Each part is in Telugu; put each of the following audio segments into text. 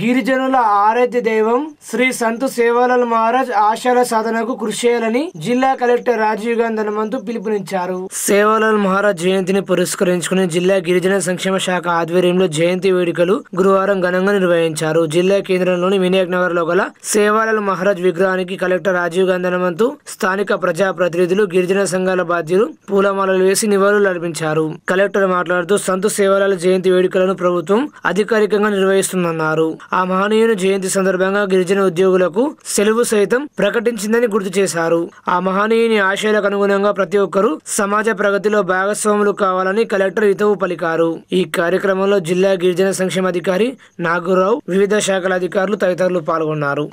గిరిజనుల ఆరాధ్య దైవం శ్రీ సంతు సేవాలాల్ మహారాజ్ ఆశయాల సాధనకు కృషి చేయాలని జిల్లా కలెక్టర్ రాజీవ్ గాంధీ హనుమంతు పిలుపునిచ్చారు సేవాలాల్ మహారాజ్ జయంతిని పురస్కరించుకుని జిల్లా గిరిజన సంక్షేమ శాఖ ఆధ్వర్యంలో జయంతి వేడుకలు గురువారం ఘనంగా నిర్వహించారు జిల్లా కేంద్రంలోని వినాయక్ నగర్ లో గల సేవాలాల్ మహారాజ్ విగ్రహానికి కలెక్టర్ రాజీవ్ గాంధీ హనుమంతు స్థానిక ప్రజా ప్రతినిధులు గిరిజన సంఘాల బాధ్యులు పూలమాలలు వేసి నివాళులు అర్పించారు కలెక్టర్ మాట్లాడుతూ సంతు సేవాలాల్ జయంతి వేడుకలను ప్రభుత్వం అధికారికంగా నిర్వహిస్తుందన్నారు ఆ మహనీయుని జయంతి సందర్భంగా గిరిజన ఉద్యోగులకు సెలవు సైతం ప్రకటించిందని గుర్తు చేశారు ఆ మహనీయుని ఆశయాలకు అనుగుణంగా ప్రతి ఒక్కరూ సమాజ ప్రగతిలో భాగస్వాములు కావాలని కలెక్టర్ హితవు పలికారు ఈ కార్యక్రమంలో జిల్లా గిరిజన సంక్షేమ అధికారి నాగూరావు వివిధ శాఖల అధికారులు తదితరులు పాల్గొన్నారు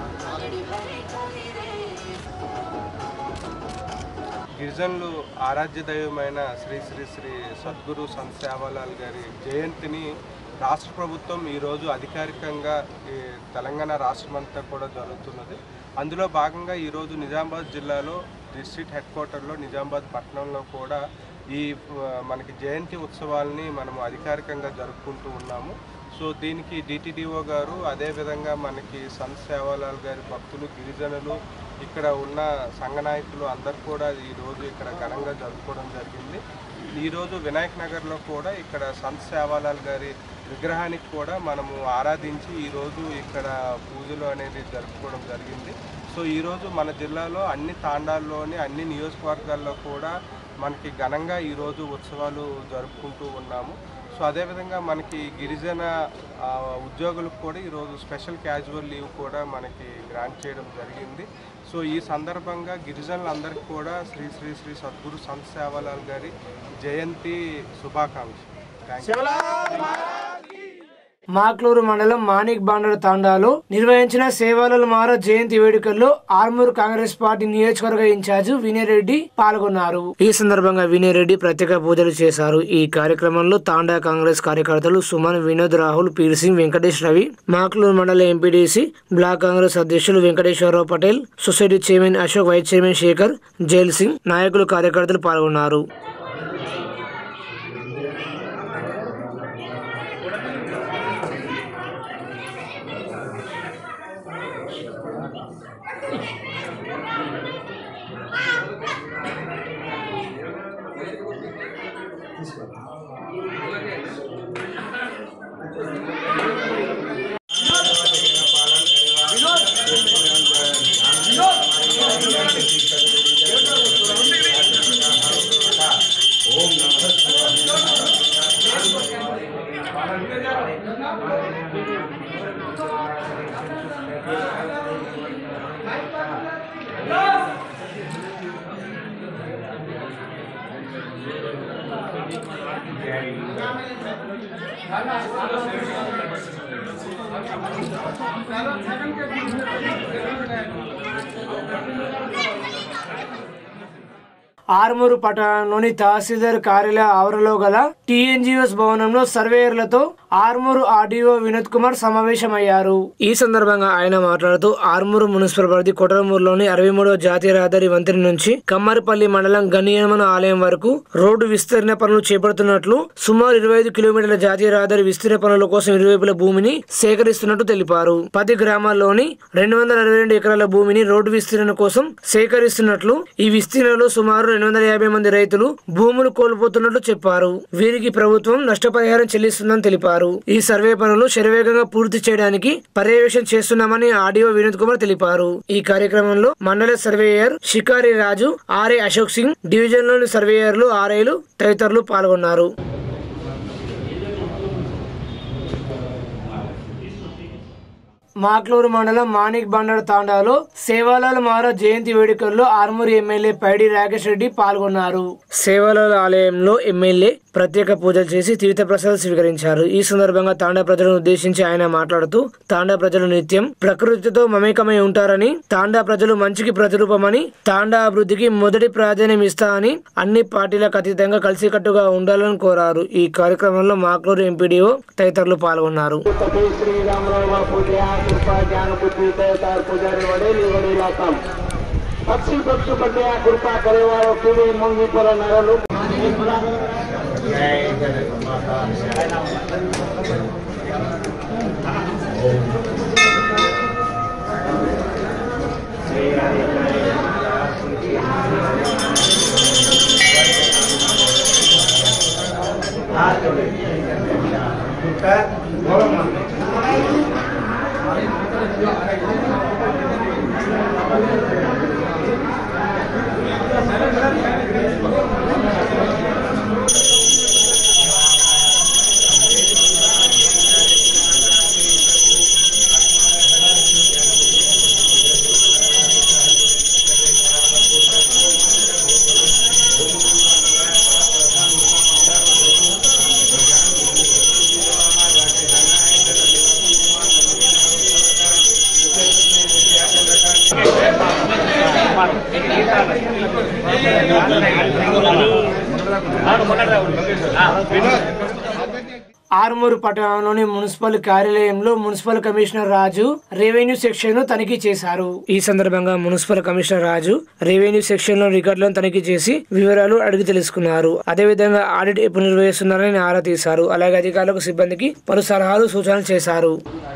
గిరిజనులు ఆరాధ్య దైవమైన శ్రీ శ్రీ శ్రీ సద్గురు సంత్ శ్యామలాల్ గారి జయంతిని రాష్ట్ర ప్రభుత్వం ఈరోజు అధికారికంగా ఈ తెలంగాణ రాష్ట్రమంతా కూడా జరుగుతున్నది అందులో భాగంగా ఈరోజు నిజామాబాద్ జిల్లాలో డిస్ట్రిక్ట్ హెడ్ క్వార్టర్లో నిజామాబాద్ పట్టణంలో కూడా ఈ ఆ, మనకి జయంతి ఉత్సవాల్ని మనము అధికారికంగా జరుపుకుంటూ ఉన్నాము సో దీనికి డిటిడిఓ గారు అదేవిధంగా మనకి సంత్ సేవాలాల్ గారి భక్తులు గిరిజనులు ఇక్కడ ఉన్న సంఘ నాయకులు అందరు కూడా ఈరోజు ఇక్కడ ఘనంగా జరుపుకోవడం జరిగింది ఈరోజు వినాయక్ నగర్లో కూడా ఇక్కడ సంత్ సేవాలాల్ గారి విగ్రహానికి కూడా మనము ఆరాధించి ఈరోజు ఇక్కడ పూజలు అనేది జరుపుకోవడం జరిగింది సో ఈరోజు మన జిల్లాలో అన్ని తాండాల్లోని అన్ని నియోజకవర్గాల్లో కూడా మనకి ఘనంగా ఈరోజు ఉత్సవాలు జరుపుకుంటూ ఉన్నాము సో అదేవిధంగా మనకి గిరిజన ఆ, ఉద్యోగులకు కూడా ఈరోజు స్పెషల్ క్యాజువల్ లీవ్ కూడా మనకి గ్రాంట్ చేయడం జరిగింది సో ఈ సందర్భంగా గిరిజనులందరికీ కూడా శ్రీ శ్రీ శ్రీ సద్గురు సంత్ సేవాలాల్ గారి జయంతి శుభాకాంక్షలు థ్యాంక్ యూ మాక్లూరు మండలం మాణిక్ బాండర్ తాండాలో నిర్వహించిన సేవాలాల్ మహారాజ్ జయంతి వేడుకల్లో ఆర్మూర్ కాంగ్రెస్ పార్టీ నియోజకవర్గ ఇన్ఛార్జ్ వినయరెడ్డి పాల్గొన్నారు ఈ సందర్భంగా వినయరెడ్డి ప్రత్యేక పూజలు చేశారు ఈ కార్యక్రమంలో తాండా కాంగ్రెస్ కార్యకర్తలు సుమన్ వినోద్ రాహుల్ పీర్ సింగ్ వెంకటేష్ రవి మాక్లూరు మండల ఎంపీడీసీ బ్లాక్ కాంగ్రెస్ అధ్యక్షులు Venkateswara Rao Patel society chairman Ashok vice chairman Shekar Jail Singh నాయకులు కార్యకర్తలు పాల్గొన్నారు ఆర్మూరు పట్టణంలోని తహసీల్దార్ కార్యాలయ ఆవరణలో గల టీఎన్జిఓస్ భవనంలో సర్వేయర్లతో ఆర్మూరు ఆర్డీఓ వినోద్ కుమార్ సమావేశమయ్యారు ఈ సందర్భంగా ఆయన మాట్లాడుతూ ఆర్మూరు మున్సిపల్ పరిధి కొటరమూరులోని అరవై మూడవ జాతీయ రహదారి వంతెన నుంచి కమ్మరిపల్లి మండలం గనియమన ఆలయం వరకు రోడ్డు విస్తరణ పనులు చేపడుతున్నట్లు సుమారు ఇరవై ఐదు కిలోమీటర్ల జాతీయ రహదారి విస్తరణ పనుల కోసం ఇరువైపుల భూమిని సేకరిస్తున్నట్టు తెలిపారు పది గ్రామాల్లోని రెండు వందల అరవై రెండు ఎకరాల భూమిని రోడ్డు విస్తరణ కోసం సేకరిస్తున్నట్లు ఈ విస్తీర్ణంలో సుమారు రెండు వందల యాభై మంది రైతులు భూములు కోల్పోతున్నట్లు చెప్పారు వీరికి ప్రభుత్వం నష్టపరిహారం చెల్లిస్తుందని తెలిపారు ఈ సర్వే పనులు శరవేగంగా పూర్తి చేయడానికి పర్యవేక్షణ చేస్తున్నామని ఆడియో వినోద్ కుమార్ తెలిపారు ఈ కార్యక్రమంలో మండల సర్వేయర్ షికారి రాజు ఆర్ఏ అశోక్ సింగ్ డివిజన్లోని సర్వేయర్లు ఆర్ఐలు తదితరులు పాల్గొన్నారు మాక్లూరు మండలం మాణిక్ బండర్ తాండాలో సేవాలాల్ మహారాజ్ జయంతి వేడుకల్లో ఆర్మూరు ఎమ్మెల్యే పైడి రాకేష్ రెడ్డి పాల్గొన్నారు సేవాలాల్ ఆలయంలో ఎమ్మెల్యే ప్రత్యేక పూజలు చేసి తీర్థప్రసాదం స్వీకరించారు ఈ సందర్భంగా తాండా ప్రజలను ఉద్దేశించి ఆయన మాట్లాడుతూ తాండా ప్రజలు నిత్యం ప్రకృతితో మమేకమై ఉంటారని తాండా ప్రజలు మంచికి ప్రతిరూపమని తాండా అభివృద్ధికి మొదటి ప్రాధాన్యం ఇస్తా అని అన్ని పార్టీలకు అతీతంగా కలిసికట్టుగా ఉండాలని కోరారు ఈ కార్యక్రమంలో మాక్లూరు ఎంపీడీఓ తదితరులు పాల్గొన్నారు સખી શ્રી રામરાવ પૂજ્યા કૃપા જ્ઞાન બુદ્ધિ તહેતાર પૂજારી વડેલી વડીલા કામ પક્ષી પક્ષી પટ્યા કૃપા કરે વાળો કીડી મંગી પર નરેલું જય જગત માતા ఆరుమూరు పట్టణంలోని మున్సిపల్ కార్యాలయంలో municipal commissioner Raju revenue section ను తనిఖీ చేశారు ఈ సందర్భంగా municipal commissioner Raju revenue section లో రికార్డులను తనిఖీ చేసి వివరాలు అడిగి తెలుసుకున్నారు అదేవిధంగా ఆడిట్ ఎప్పుడు నిర్వహిస్తున్నారని ఆరా తీశారు అలాగే అధికారులకు సిబ్బందికి పలు సలహాలు సూచనలు చేశారు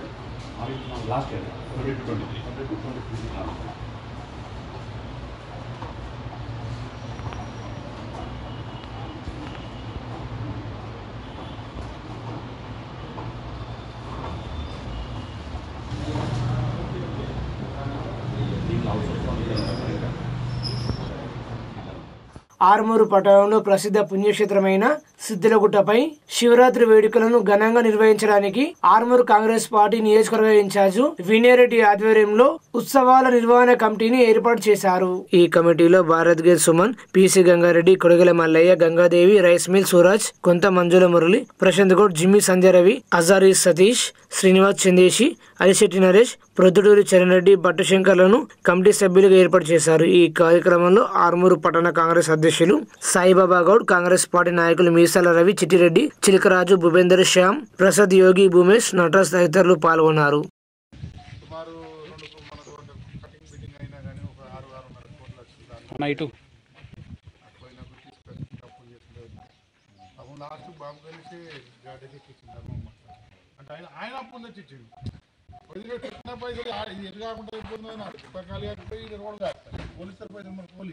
ఆరుమూరు పట్టణంలో ప్రసిద్ధ పుణ్యక్షేత్రమైన సిద్ధిలగుట్టపై శివరాత్రి వేడుకలను ఘనంగా నిర్వహించడానికి ఆరుమూరు కాంగ్రెస్ పార్టీ నియోజకవర్గ ఇన్ఛార్జు వినయరెడ్డి ఆధ్వర్యంలో ఉత్సవాల నిర్వహణ కమిటీని ఏర్పాటు చేశారు ఈ కమిటీలో భారత్ గేర్ Suman PC Gangareddy Kodagala Mallaiah Gangadevi rice mill Suraj Konta Manjula Murali Prashanth Goud Jimmy Sanjay Ravi Ajari Satish Srinivas Chandeshi Alishetti Naresh Proddaturi Charan Reddy భట్టశంకర్లను కమిటీ సభ్యులుగా ఏర్పాటు చేశారు ఈ కార్యక్రమంలో ఆర్మూరు పట్టణ కాంగ్రెస్ అధ్యక్షులు సాయిబాబా గౌడ్ కాంగ్రెస్ పార్టీ నాయకులు మీసాల రవి చిట్టిరెడ్డి చిలకరాజు భూపేందర్ శ్యామ్ ప్రసాద్ యోగి భూమేష్ నటరాజ్ తదితరులు పాల్గొన్నారు సుమారు రెండు మనకు ఒక కటింగ్ బిల్డింగ్ అయినా కానీ ఒక ఆరు ఆరున్నర కోట్లు వచ్చింది దాంట్లో అన్న ఇటు పోయినప్పుడు తీసుకొచ్చి తప్పులు చేసలేదు అప్పుడు లాస్ట్ బాబు కలిసి గాడికి ఇచ్చింది ధర్మమ్మ అంటే ఆయన ఆయన అప్పు తెచ్చి ఇచ్చింది వదిలే పెట్టిన పైసలు ఆ- ఇది ఎటు కాకుండా అయిపోతుందని నాకు పుస్తకాలు కాకపోయి ఇది కూడా కాదు పోలీసుల పైసలు మనకు పోలీ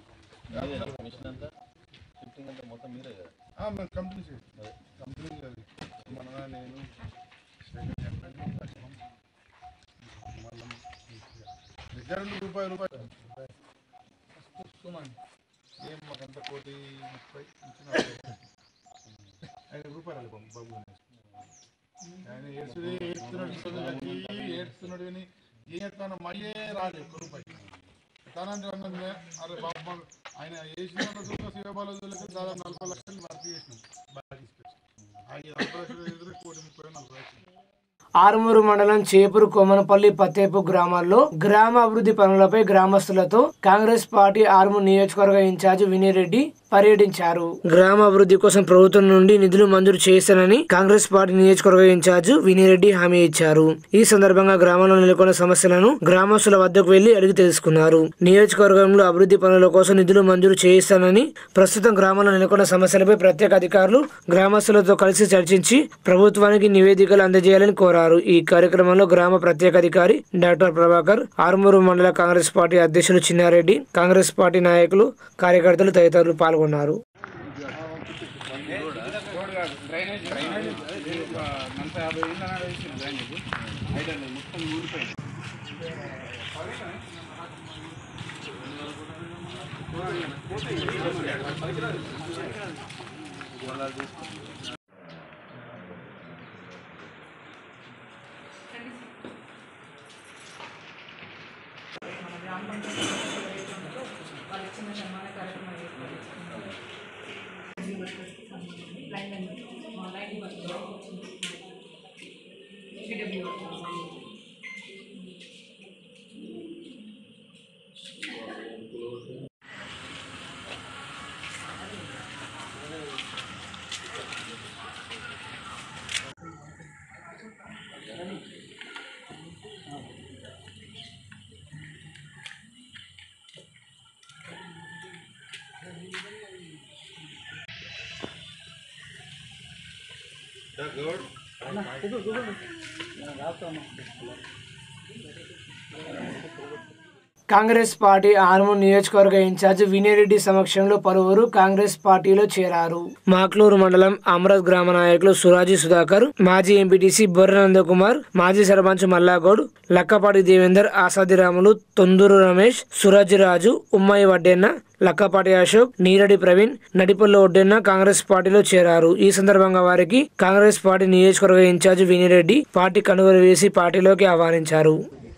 మేము కంపెనీ చేస్తాం కంపెనీ అది మన నేను శేఖర్ చెప్పాను లక్ష్మణ్ మళ్ళీ దగ్గర నుండి రూపాయి రూపాయలు ఏం మాకంత కోటి ముప్పై ఇచ్చిన ఐదు రూపాయలు బాబు బాబు ఆయన ఏడ్చుడే ఏడుస్తున్నాడు సొంతకి ఏడుస్తున్నాడు అని ఏం చేస్తాను మళ్ళీ రాలేదు ఒక్క రూపాయి తనంటే అన్నది అరే బాబు మాకు ఆయన వేసిన చూసిన శివబాలకి దాదాపు నలభై లక్షలు భర్తీ చేసినాం బాగా తీసుకొచ్చి ఐదు నలభై లక్షలు ఎదురు కోటి ముప్పై నలభై లక్షలు ఆరుమూరు మండలం చేపూరు కొమనపల్లి పత్తేపు గ్రామాల్లో గ్రామ అభివృద్ధి పనులపై గ్రామస్తులతో కాంగ్రెస్ పార్టీ ఆరుమూరు నియోజకవర్గ ఇన్ఛార్జ్ వినయరెడ్డి పర్యటించారు గ్రామ అభివృద్ధి కోసం ప్రభుత్వం నుండి నిధులు మంజూరు చేస్తానని కాంగ్రెస్ పార్టీ నియోజకవర్గ ఇన్ఛార్జ్ వినయరెడ్డి హామీ ఇచ్చారు ఈ సందర్భంగా గ్రామంలో నెలకొన్న సమస్యలను గ్రామస్తుల వద్దకు వెళ్లి అడిగి తెలుసుకున్నారు నియోజకవర్గంలో అభివృద్ధి పనుల కోసం నిధులు మంజూరు చేయిస్తానని ప్రస్తుతం గ్రామంలో నెలకొన్న సమస్యలపై ప్రత్యేక అధికారులు గ్రామస్తులతో కలిసి చర్చించి ప్రభుత్వానికి నివేదికలు అందజేయాలని కోరారు ఈ కార్యక్రమంలో గ్రామ ప్రత్యేక అధికారి డాక్టర్ ప్రభాకర్ ఆరుమూరు మండల కాంగ్రెస్ పార్టీ అధ్యక్షులు చిన్నారెడ్డి కాంగ్రెస్ పార్టీ నాయకులు కార్యకర్తలు తదితరులు పాల్గొన్నారు కాంగ్రెస్ పార్టీ ఆర్మూర్ నియోజకవర్గ ఇన్ఛార్జ్ వినయరెడ్డి సమక్షంలో పలువురు కాంగ్రెస్ పార్టీలో చేరారు మాక్లూరు మండలం అమరత్ గ్రామ నాయకులు సురాజీ సుధాకర్ మాజీ ఎంపీటీసీ బొర్ర నందకుమార్ మాజీ సర్పంచ్ మల్లాగౌడ్ లక్కపాటి దేవేందర్ ఆసాదిరాములు తొందూరు రమేష్ సురాజీ రాజు ఉమ్మయ్య వడ్డెన్న లక్కపాటి అశోక్ నీరడి ప్రవీణ్ నడిపల్లి ఒడ్డెన్న కాంగ్రెస్ పార్టీలో చేరారు ఈ సందర్భంగా వారికి కాంగ్రెస్ పార్టీ నియోజకవర్గ ఇన్ఛార్జ్ వినిరెడ్డి పార్టీ కనుగోలు వేసి పార్టీలోకి ఆహ్వానించారు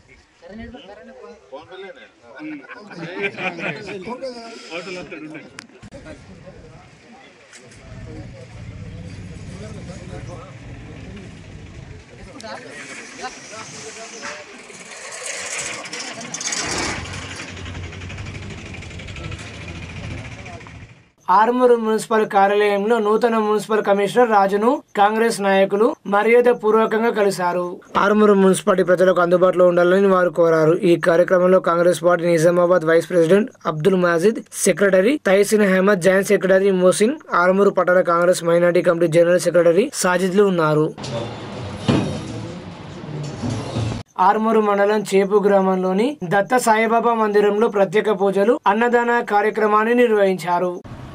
ఆర్మూరు మున్సిపల్ కార్యాలయంలో నూతన మున్సిపల్ కమిషనర్ రాజును కాంగ్రెస్ నాయకులు మర్యాద పూర్వకంగా కలిశారు ఆర్మూరు మున్సిపాలిటీ ప్రజలకు అందుబాటులో ఉండాలని వారు కోరారు ఈ కార్యక్రమంలో Congress party Nizamabad vice president Abdul Majid secretary Taisin Ahmed joint secretary Mosin Armoor పట్టణ Congress minority committee general secretary సాజిద్లు ఉన్నారు ఆర్మూరు మండలం చేపు గ్రామంలోని దత్త సాయిబాబా మందిరంలో ప్రత్యేక పూజలు అన్నదాన కార్యక్రమాన్ని నిర్వహించారు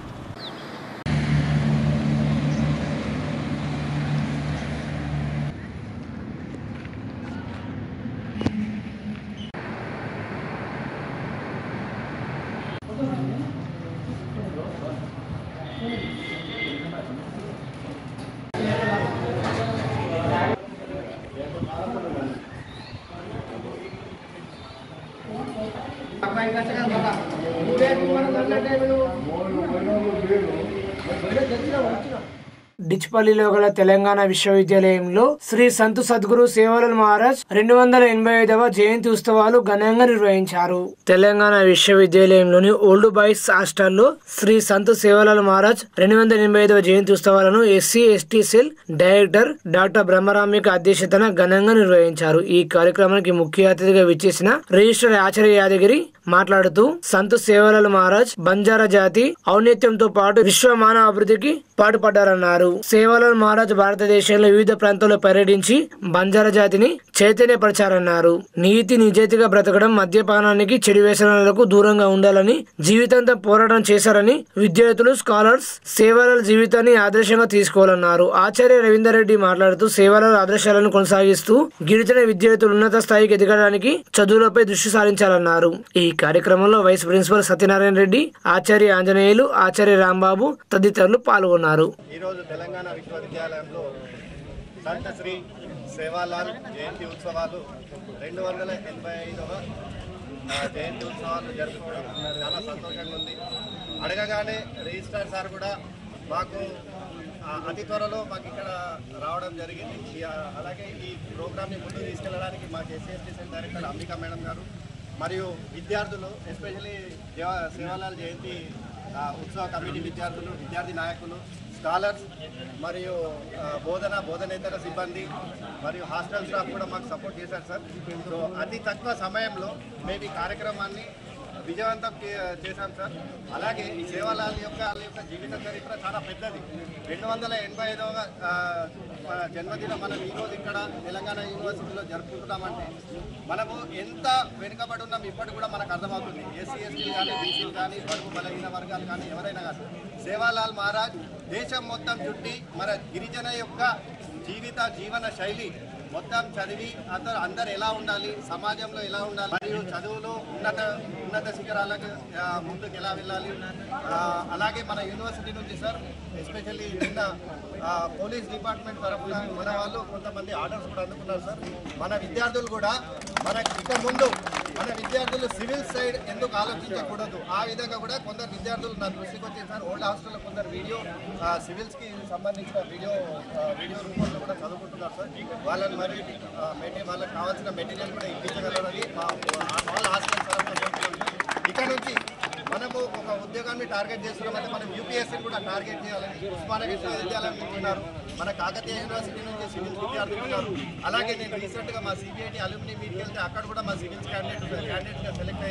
డిచ్పల్లిలో గల తెలంగాణ విశ్వవిద్యాలయంలో శ్రీ సంతు సద్గురు సేవలాల్ మహారాజ్ రెండు వందల ఎనభై ఐదవ జయంతి ఉత్సవాలు ఘనంగా నిర్వహించారు తెలంగాణ విశ్వవిద్యాలయంలోని ఓల్డ్ బాయ్స్ హాస్టల్లో శ్రీ సంతు సేవలాల్ మహారాజ్ రెండు వందల ఎనభై ఐదవ జయంతి ఉత్సవాలను SC ST cell director doctor Brahmaramika అధ్యక్షతన ఘనంగా నిర్వహించారు ఈ కార్యక్రమానికి ముఖ్య అతిథిగా విచ్చేసిన రిజిస్టర్ ఆచార్య యాదగిరి మాట్లాడుతూ సంతు సేవలాల్ మహారాజ్ బంజారా జాతి ఔన్నత్యంతో పాటు విశ్వ మానవ అభివృద్ధికి పాటుపడ్డారన్నారు సేవలాల్ మహారాజ్ భారతదేశంలో వివిధ ప్రాంతాల్లో పర్యటించి బంజారా జాతిని చైతన్యపరిచారన్నారు నీతి నిజాయితీగా బ్రతకడం మద్యపానానికి చెడు వ్యసనాలకు దూరంగా ఉండాలని జీవితాంతం పోరాటం చేశారని విద్యార్థులు స్కాలర్స్ సేవలాల్ జీవితాన్ని ఆదర్శంగా తీసుకోవాలన్నారు ఆచార్య రవీందర్ రెడ్డి మాట్లాడుతూ సేవలాల్ ఆదర్శాలను కొనసాగిస్తూ గిరిజన విద్యార్థులు ఉన్నత స్థాయికి ఎదగడానికి చదువులపై దృష్టి సారించాలన్నారు ఈ కార్యక్రమంలో వైస్ ప్రిన్సిపల్ సత్యనారాయణ రెడ్డి ఆచార్య ఆంజనేయులు ఆచార్య రాంబాబు తదితరులు పాల్గొన్నారు ఈరోజు తెలంగాణ విశ్వవిద్యాలయంలో సంత శ్రీ సేవాలాల్ జయంతి ఉత్సవాలు రెండు వందల ఎనభై ఐదవ ఆ, జయంతి ఉత్సవాలు జరుపుకోవడం చాలా సంతోషంగా ఉంది అడగగానే రిజిస్ట్రార్ సార్ కూడా మాకు ఆ, అతి త్వరలో మాకు ఇక్కడ రావడం జరిగింది ఈ, ఆ, అలాగే ఈ ప్రోగ్రామ్ని ముందుకు తీసుకెళ్ళడానికి మా SC ST cell director Ambika madam గారు మరియు విద్యార్థులు ఎస్పెషలీ దేవా సేవాలాల్ జయంతి ఆ, ఉత్సవ కమిటీ విద్యార్థులు విద్యార్థి నాయకులు స్కాలర్స్ మరియు ఆ, బోధన బోధనేతర సిబ్బంది మరియు హాస్టల్ స్టాఫ్ కూడా మాకు సపోర్ట్ చేశారు సార్ సో అతి తక్కువ సమయంలో మేము ఈ కార్యక్రమాన్ని విజయవంతం చే- చేశాం సార్ అలాగే ఈ సేవాలాల్ యొక్క వాళ్ళ యొక్క జీవిత చరిత్ర చాలా పెద్దది రెండు వందల ఎనభై ఐదవ ఆ, మన జన్మదినం మనం ఈరోజు ఇక్కడ తెలంగాణ యూనివర్సిటీలో జరుపుకుంటున్నామంటే మనము ఎంత వెనుకబడి ఉన్నాం ఇప్పటికి కూడా మనకు అర్థమవుతుంది ఎస్సీ ఎస్టీ కానీ బీసీలు కానీ బడుగు బలహీన వర్గాలు కానీ ఎవరైనా కానీ సేవాలాల్ మహారాజ్ దేశం మొత్తం చుట్టి మన గిరిజన యొక్క జీవిత జీవన శైలి మొత్తం చదివి అందరు అందరు ఎలా ఉండాలి సమాజంలో ఎలా ఉండాలి మరియు చదువులో ఉన్నత ఉన్నత శిఖరాలకు ఆ, ముందుకు ఎలా వెళ్ళాలి ఆ, అలాగే మన యూనివర్సిటీ నుంచి సార్ ఎస్పెషల్లీ నిన్న ఆ, పోలీస్ డిపార్ట్మెంట్ తరఫున మన వాళ్ళు కొంతమంది ఆర్డర్స్ కూడా అందుకున్నారు సార్ మన విద్యార్థులు కూడా మన ఇక ముందు మన విద్యార్థులు సివిల్ సైడ్ ఎందుకు ఆలోచించకూడదు ఆ విధంగా కూడా కొందరు విద్యార్థులు నా దృష్టికి వచ్చి సార్ ఓల్డ్ హాస్టల్లో కొందరు వీడియో సివిల్స్కి సంబంధించిన వీడియో ఆ, వీడియో రూపంలో కూడా చదువుకుంటున్నారు సార్ వాళ్ళని మరి మెటీరియల్ వాళ్ళకి కావాల్సిన మెటీరియల్ కూడా ఇప్పించగలరని మా వాళ్ళ హాస్టల్ తరఫున కోరుతున్నాను. ఇక్కడ నుంచి మనము ఒక ఉద్యోగాన్ని టార్గెట్ చేస్తున్నామంటే మనం యూపీఎస్సీని కూడా టార్గెట్ చేయాలని ఉస్మానియా విశ్వవిద్యాలయం నుంచి ఉన్నారు మన కాకతీయ యూనివర్సిటీ నుంచి సివిల్స్ విద్యార్థులు ఉన్నారు అలాగే నేను రీసెంట్గా మా సిబిఐటి అల్యూమిని మీట్కి వెళ్తే అక్కడ కూడా మా సివిల్స్ క్యాండిడేట్ క్యాండిడేట్గా సెలెక్ట్ అయ్యారు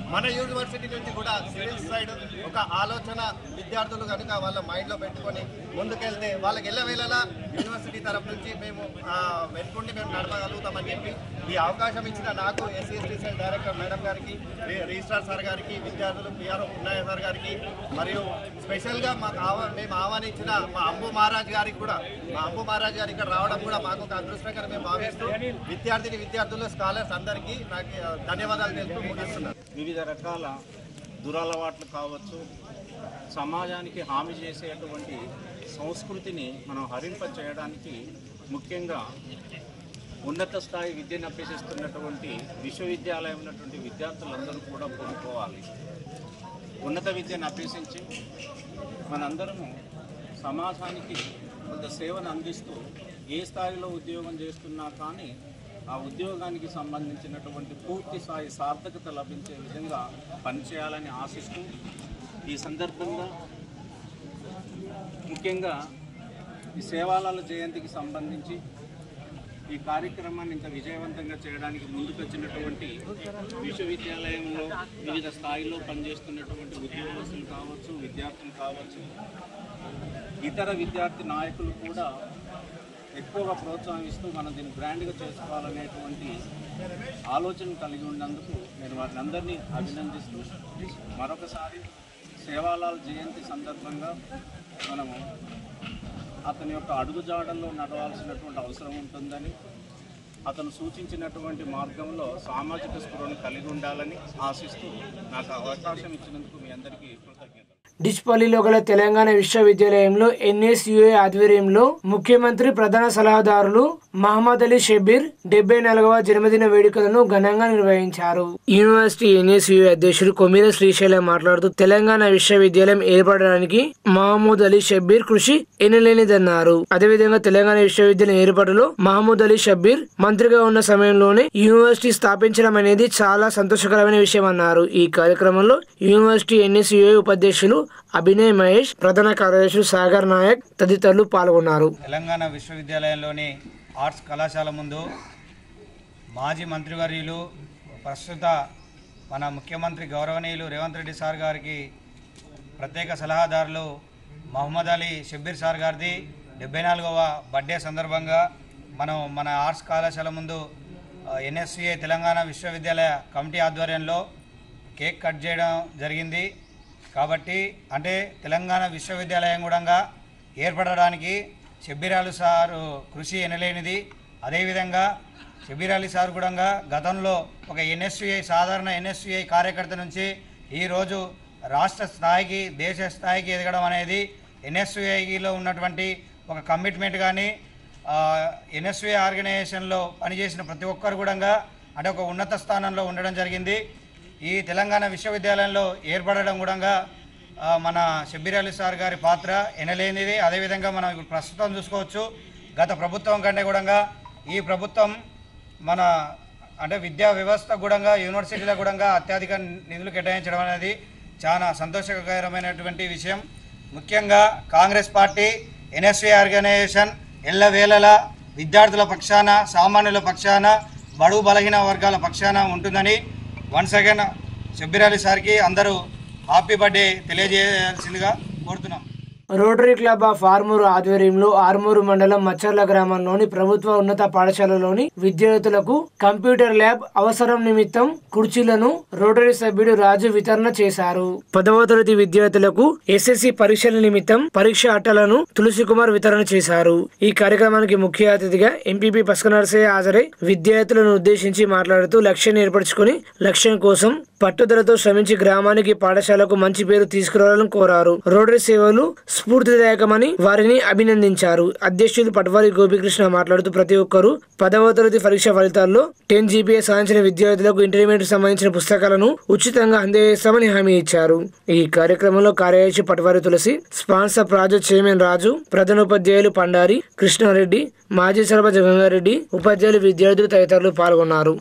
మన యూనివర్సిటీ నుంచి కూడా సివిల్ సైడ్ ఒక ఆలోచన విద్యార్థులు కనుక వాళ్ళ మైండ్లో పెట్టుకొని ముందుకెళ్తే వాళ్ళకి ఎల్లవేళలా యూనివర్సిటీ తరఫు నుంచి మేము ఆ, వెనుకుండి మేము నడపగలుగుతామని చెప్పి ఈ అవకాశం ఇచ్చిన నాకు SC ST cell director madam గారికి రి- రిజిస్ట్రార్ సార్ గారికి విద్యార్థులు పిఆర్ఓ పున్నయ్య సార్ గారికి మరియు స్పెషల్గా మాకు ఆహ్వా మేము ఆహ్వానించిన మా అంబు మహారాజ్ గారికి కూడా మా అంబు మహారాజ్ గారు ఇక్కడ రావడం కూడా మాకు ఒక అదృష్టంగా మేము భావిస్తూ విద్యార్థిని విద్యార్థులు స్కాలర్స్ అందరికీ నాకు ఆ, ధన్యవాదాలు తెలుపుతూ ముగిస్తున్నాను వివిధ రకాల దురలవాట్లు కావచ్చు సమాజానికి హామీ చేసేటువంటి సంస్కృతిని మనం హరింప చేయడానికి ముఖ్యంగా ఉన్నత స్థాయి విద్యను అభ్యసిస్తున్నటువంటి విశ్వవిద్యాలయం ఉన్నటువంటి విద్యార్థులందరూ కూడా కోరుకోవాలి ఉన్నత విద్యను అభ్యసించి మనందరము సమాజానికి కొంత సేవను అందిస్తూ ఏ స్థాయిలో ఉద్యోగం చేస్తున్నా కానీ ఆ ఉద్యోగానికి సంబంధించినటువంటి పూర్తి స్థాయి సార్థకత లభించే విధంగా పనిచేయాలని ఆశిస్తూ ఈ సందర్భంగా ముఖ్యంగా ఈ సేవాలాల జయంతికి సంబంధించి ఈ కార్యక్రమాన్ని ఇంత విజయవంతంగా చేయడానికి ముందుకొచ్చినటువంటి విశ్వవిద్యాలయంలో వివిధ స్థాయిలో పనిచేస్తున్నటువంటి ఉద్యోగస్తులు కావచ్చు విద్యార్థులు కావచ్చు ఇతర విద్యార్థి నాయకులు కూడా ఎక్కువగా ప్రోత్సహిస్తూ మనం దీన్ని గ్రాండ్గా చేసుకోవాలనేటువంటి ఆలోచన కలిగి ఉన్నందుకు నేను వారిని అందరినీ అభినందిస్తూ మరొకసారి సేవాలాల్ జయంతి సందర్భంగా మనము అతని యొక్క అడుగుజాడల్లో నడవాల్సినటువంటి అవసరం ఉంటుందని అతను సూచించినటువంటి మార్గంలో సామాజిక స్పృహను కలిగి ఉండాలని ఆశిస్తూ నాకు అవకాశం ఇచ్చినందుకు మీ అందరికీ కృతజ్ఞతలు డిచ్పల్లిలో గల తెలంగాణ విశ్వవిద్యాలయంలో ఎన్ఎస్యుఏ ఆధ్వర్యంలో ముఖ్యమంత్రి ప్రధాన సలహాదారులు మహమ్మద్ అలీ షబీర్ డెబ్బై నాలుగవ జన్మదిన వేడుకలను ఘనంగా నిర్వహించారు యూనివర్సిటీ ఎన్ఎస్యుఏ అధ్యక్షుడు కొమీర శ్రీశైలం మాట్లాడుతూ తెలంగాణ విశ్వవిద్యాలయం ఏర్పడడానికి మహమూద్ అలీ షబ్బీర్ కృషి ఎనలేనిదన్నారు అదేవిధంగా తెలంగాణ విశ్వవిద్యాలయం ఏర్పాటులో మహమూద్ అలీ షబ్బీర్ మంత్రిగా ఉన్న సమయంలోనే యూనివర్సిటీ స్థాపించడం అనేది చాలా సంతోషకరమైన విషయం అన్నారు ఈ కార్యక్రమంలో యూనివర్సిటీ ఎన్ఎస్యుఏ ఉపాధ్యక్షులు అభినయ్ మహేష్ ప్రధాన కార్యదర్శులు సాగర్ నాయక్ తదితరులు పాల్గొన్నారు తెలంగాణ విశ్వవిద్యాలయంలోని ఆర్ట్స్ కళాశాల ముందు మాజీ మంత్రివర్యులు ప్రస్తుత మన ముఖ్యమంత్రి గౌరవనీయులు రేవంత్ రెడ్డి సార్ గారికి ప్రత్యేక సలహాదారులు మహమ్మద్ అలీ షబ్బీర్ సార్ గారిది డెబ్బై నాలుగవ బర్త్డే సందర్భంగా మనం మన ఆర్ట్స్ కళాశాల ముందు ఎన్ఎస్సిఏ తెలంగాణ విశ్వవిద్యాలయ కమిటీ ఆధ్వర్యంలో కేక్ కట్ చేయడం జరిగింది కాబట్టి అంటే తెలంగాణ విశ్వవిద్యాలయం కూడా ఏర్పడడానికి షబ్బీరాలు సారు కృషి ఎనలేనిది అదేవిధంగా షబ్బీర్ అలీ సార్ కూడా గతంలో ఒక ఎన్ఎస్యుఐ సాధారణ ఎన్ఎస్యుఐ కార్యకర్త నుంచి ఈరోజు రాష్ట్ర స్థాయికి దేశ స్థాయికి ఎదగడం అనేది ఎన్ఎస్యుఐలో ఉన్నటువంటి ఒక కమిట్మెంట్ కానీ ఎన్ఎస్యుఐ ఆర్గనైజేషన్లో పనిచేసిన ప్రతి ఒక్కరు కూడా అంటే ఒక ఉన్నత స్థానంలో ఉండడం జరిగింది ఈ తెలంగాణ విశ్వవిద్యాలయంలో ఏర్పడడం కూడా ఆ, మన షబ్బీర్ అలీ సార్ గారి పాత్ర ఎనలేనిది అదేవిధంగా మనం ఇప్పుడు ప్రస్తుతం చూసుకోవచ్చు గత ప్రభుత్వం కంటే కూడా ఈ ప్రభుత్వం మన అంటే విద్యా వ్యవస్థ కూడా యూనివర్సిటీల కూడా అత్యధిక నిధులు కేటాయించడం అనేది చాలా సంతోషకరమైనటువంటి విషయం ముఖ్యంగా కాంగ్రెస్ పార్టీ ఎన్ఎస్వి ఆర్గనైజేషన్ ఎల్లవేళలా విద్యార్థుల పక్షాన సామాన్యుల పక్షాన బడుగు బలహీన వర్గాల పక్షాన ఉంటుందని వన్స్ అగైన్ షబ్బీర్ అలీ సార్కి అందరూ హ్యాపీ బర్త్డే తెలియజేయాల్సిందిగా కోరుతున్నాం రోటరీ క్లబ్ ఆఫ్ ఆర్మూరు ఆధ్వర్యంలో ఆర్మూరు మండలం మచ్చర్ల గ్రామంలోని ప్రభుత్వ ఉన్నత పాఠశాలలోని విద్యార్థులకు కంప్యూటర్ ల్యాబ్ అవసరం నిమిత్తం కుర్చీలను రోటరీ సభ్యుడు రాజు వితరణ చేశారు పదవ తరగతి విద్యార్థులకు ఎస్ఎస్సి పరీక్షల నిమిత్తం పరీక్ష అట్టలను తులసి కుమార్ వితరణ చేశారు ఈ కార్యక్రమానికి ముఖ్య అతిథిగా ఎంపీపీ పస్కనర్సయ్య హాజరై విద్యార్థులను ఉద్దేశించి మాట్లాడుతూ లక్ష్యాన్ని ఏర్పరచుకుని లక్ష్యం కోసం పట్టుదలతో శ్రమించి గ్రామానికి పాఠశాలకు మంచి పేరు తీసుకురావాలని కోరారు రోటరీ సేవలు స్ఫూర్తిదాయకమని వారిని అభినందించారు అధ్యక్షులు పట్వారి గోపికృష్ణ మాట్లాడుతూ ప్రతి ఒక్కరూ పదవ తరగతి పరీక్ష ఫలితాల్లో టెన్ జీపీఏ సాధించిన విద్యార్థులకు ఇంటర్మీడియట్ సంబంధించిన పుస్తకాలను ఉచితంగా అందజేస్తామని హామీ ఇచ్చారు ఈ కార్యక్రమంలో కార్యదర్శి Patwari Tulasi sponsor project chairman Raju ప్రధాన ఉపాధ్యాయులు పండారి కృష్ణారెడ్డి మాజీ సర్పంచ్ గంగారెడ్డి ఉపాధ్యాయులు విద్యార్థులు తదితరులు పాల్గొన్నారు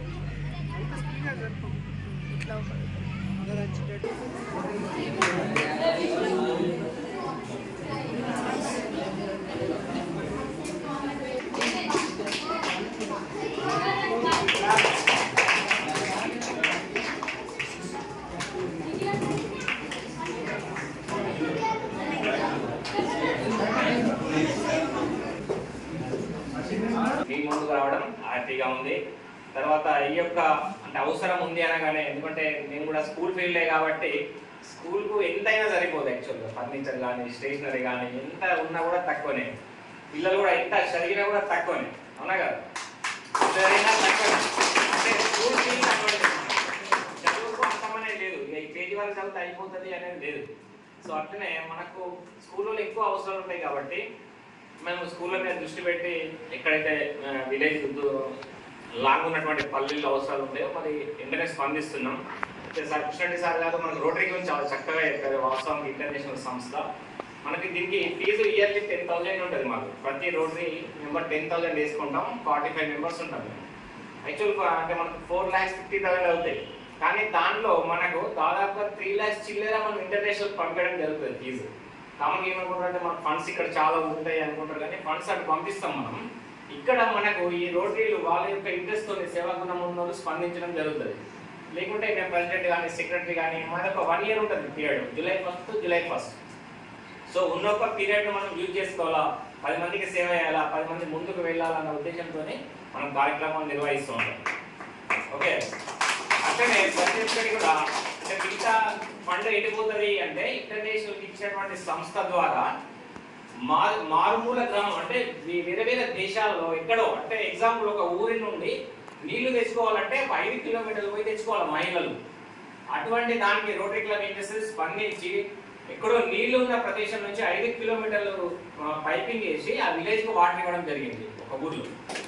ముందుకు రావడం హ్యాపీగా ఉంది తర్వాత ఈ యొక్క అంటే అవసరం ఉంది అనగానే ఎందుకంటే నేను కూడా స్కూల్ ఫీల్డే కాబట్టి స్కూల్కు ఎంతైనా సరిపోదు యాక్చువల్గా ఫర్నిచర్ కానీ స్టేషనరీ కానీ ఎంత ఉన్నా కూడా తక్కువనే పిల్లలు కూడా ఎంత చదివినా కూడా తక్కువనే అవునా కదా చదివినా తక్కువనే అంటే స్కూల్ ఫీల్ అటువంటి చదువుకు అంతమనే లేదు ఇక ఈ కేజీ వరకు చదివితే అయిపోతుంది అనేది లేదు సో అట్లనే మనకు స్కూల్లో ఎక్కువ అవసరాలు ఉంటాయి కాబట్టి మేము స్కూళ్ళ మీద దృష్టి పెట్టి ఎక్కడైతే విలేజ్ లాంగ్ ఉన్నటువంటి పల్లెల్లో అవసరాలు ఉంటాయో మరి వెంటనే స్పందిస్తున్నాం అయితే సార్ కృష్ణరెడ్డి సార్ గారు మనకు రోటరీ గురించి చాలా చక్కగా చెప్పారు వాస్తవానికి ఇంటర్నేషనల్ సంస్థ మనకి దీనికి ఫీజు ఇయర్లీ టెన్ థౌసండ్ ఉంటుంది మాకు ప్రతి రోటరీ మెంబర్ టెన్ థౌసండ్ వేసుకుంటాం ఫార్టీ ఫైవ్ మెంబర్స్ ఉంటాం యాక్చువల్ అంటే మనకు ఫోర్ ల్యాక్స్ ఫిఫ్టీ థౌసండ్ అవుతాయి కానీ దాంట్లో మనకు దాదాపుగా త్రీ ల్యాక్స్ చిల్లర మనం ఇంటర్నేషనల్ పంపించడం జరుగుతుంది ఫీజు కామన్గా ఏమనుకుంటారంటే మన ఫండ్స్ ఇక్కడ చాలా ఉంటాయి అనుకుంటారు కానీ ఫండ్స్ అటు పంపిస్తాం మనం ఇక్కడ మనకు ఈ రోటరీలు వాళ్ళ యొక్క ఇంట్రెస్ట్ తోని సేవా గుణం ఉన్న వాళ్ళు స్పందించడం జరుగుతుంది లేకుంటే మేము ప్రెసిడెంట్ కానీ సెక్రటరీ కానీ మాది ఒక వన్ ఇయర్ ఉంటుంది period July first July first so ఉన్న ఒక పీరియడ్ మనం యూజ్ చేసుకోవాలా పది మందికి సేవ చేయాలా పది మంది ముందుకు వెళ్ళాలన్న ఉద్దేశంతో మనం కార్యక్రమాలు నిర్వహిస్తూ ఉంటాం ఓకే అట్లనే ప్రతి ఒక్కటి కూడా అంటే మిగతా ఫండ్ ఎటుపోతుంది అంటే ఇంటర్నేషనల్ ఇచ్చినటువంటి సంస్థ ద్వారా మారు మారుమూల గ్రామం అంటే వే- వేరే వేరే దేశాల్లో ఎక్కడో అంటే ఎగ్జాంపుల్ ఒక ఊరి నుండి నీళ్లు తెచ్చుకోవాలంటే ఒక ఐదు కిలోమీటర్లు పోయి తెచ్చుకోవాలి మహిళలు అటువంటి దానికి రోటరీ క్లబ్ ఏం చేస్తుంది స్పందించి ఎక్కడో నీళ్లు ఉన్న ప్రదేశం నుంచి ఐదు కిలోమీటర్లు ఆ, పైపింగ్ వేసి ఆ విలేజ్ కు వాటర్ ఇవ్వడం జరిగింది ఒక ఊర్లో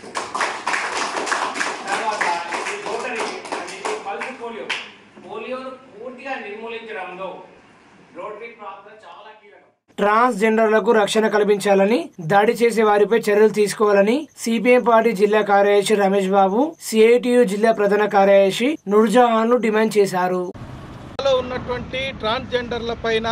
తర్వాత ఇది రోటరీ అది పల్స్ పోలియో పోలియోను పూర్తిగా నిర్మూలించడంలో రోటరీ పాత్ర చాలా కీలకం ట్రాన్స్జెండర్లకు రక్షణ కల్పించాలని దాడి చేసే వారిపై చర్యలు తీసుకోవాలని సిపిఎం పార్టీ జిల్లా కార్యదర్శి రమేష్ బాబు సిఐటియు జిల్లా ప్రధాన కార్యదర్శి నుర్జహాన్లు డిమాండ్ చేశారు లో ఉన్నటువంటి ట్రాన్స్జెండర్ల పైన